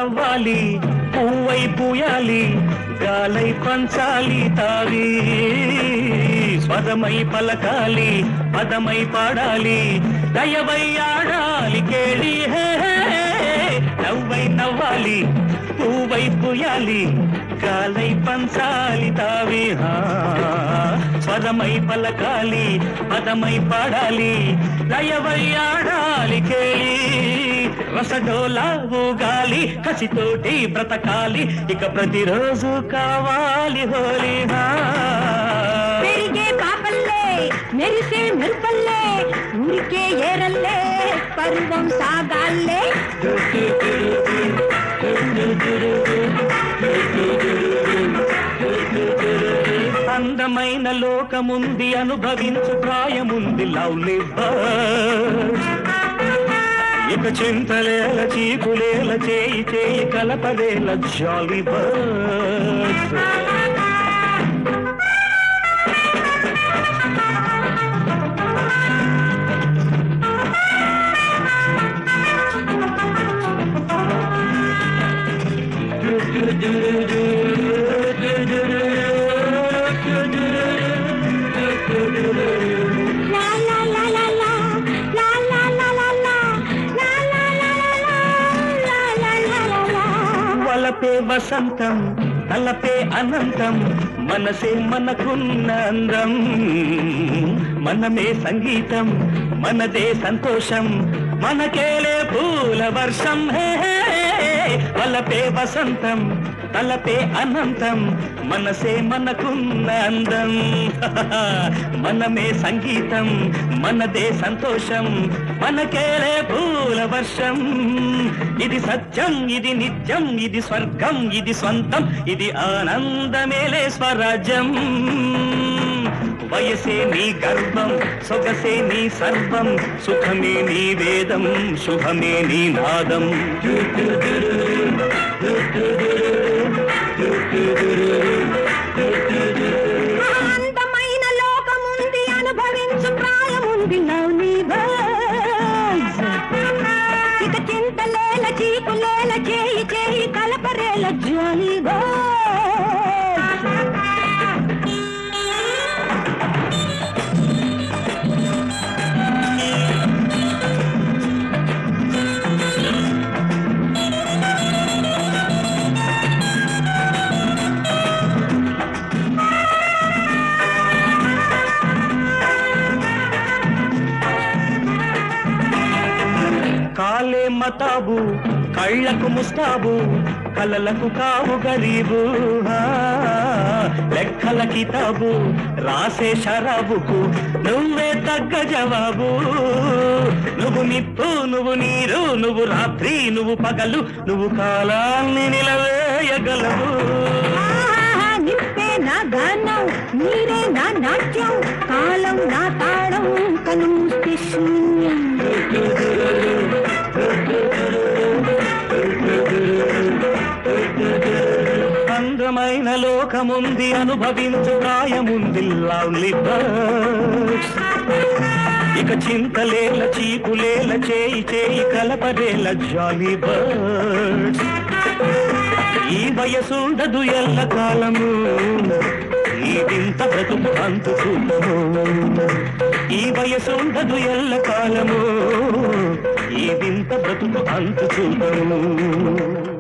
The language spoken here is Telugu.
నవ్వాలి పువ్వై పూయాలి గాలై పంచాలి తావి స్వరమై పలకాలి పదమై పాడాలి దయవై ఆడాలి కేళి హే హే, హే. నవ్వై నవ్వాలి పువ్వై పూయాలి గాలై పంచాలి తావి హా. స్వరమై పలకాలి పదమై పాడాలి లయవై ఆడాలి కేళి రసడోలా ఊగాలి కసితోటి బ్రతకాలి ఇక ప్రతిరోజు కావాలి హోలీ హా. పెరిగే పాపల్లే మెరిసే మెరుపల్లే ఊరికే ఏరల్లే పరువం సాగాల్లే అందమైన లోకముంది అనుభవించు ప్రాయముంది లవ్లీ బర్డ్ ఇక చింతలేల చీకులేల చేయి చేయి కలపలేల జాలీ బర్డ్ లా లా లా లా లా లా లా లా లా లా లా లా లా లా లా లా లా లా లా వలపే వసంతం తలపే అనంతం మనసే మనకున్న అందం మనమే సంగీతం మనదే సంతోషం మనకేలే పూల వర్షం హే హే, హే. వలపే వసంతం తలపే అనంతం మనసే మనకున్న అందం మనమే సంగీతం మనదే సంతోషం మనకేలే పూల వర్షం ఇది సత్యం ఇది నిత్యం ఇది స్వర్గం ఇది స్వంతం ఇది ఆనందమేలే స్వరాజ్యం వయసే నీ గర్వం సొగసే నీ సర్వం సుఖమే నీ వేదం శుభమే నీ నాదం అందమైన లోకముంది అనుభవించు ప్రాయముంది లవ్లీ బర్డ్స్ ఇక చింతలేల చీకులేల చేయి చేయి కలపరేల జాలీ కాలే మతాబు కళ్ళకు ముస్తాబు కలలకు కావు గరీబు ఆ, లెక్కల కితాబు రాసే షరాబుకు నువ్వే తగ్గ జవాబు నువ్వు నిప్పు నువ్వు నీరు నువ్వు రాత్రి నువ్వు పగలు నువ్వు కాలాన్ని నిలవేయగలవు ఆహాహా, నిప్పే నా గానం నీరే నా నాట్యం కాలం నా తాళం కను మూస్తే శూన్యం అందమైన లోకముంది అనుభవించు ప్రాయముంది లవ్లీ బర్డ్స్ ఇక చింతలేల చీకులేల చేయి చేయి కలపరేల జాలీ బర్డ్స్ ఈ వయసుండదు ఎల్ల కాలము ఈ వింత బ్రతుకు అంతు చూడము ఈ వయసుండదు ఎల్ల కాలము ఈ వింత బ్రతుకు అంతు చూడము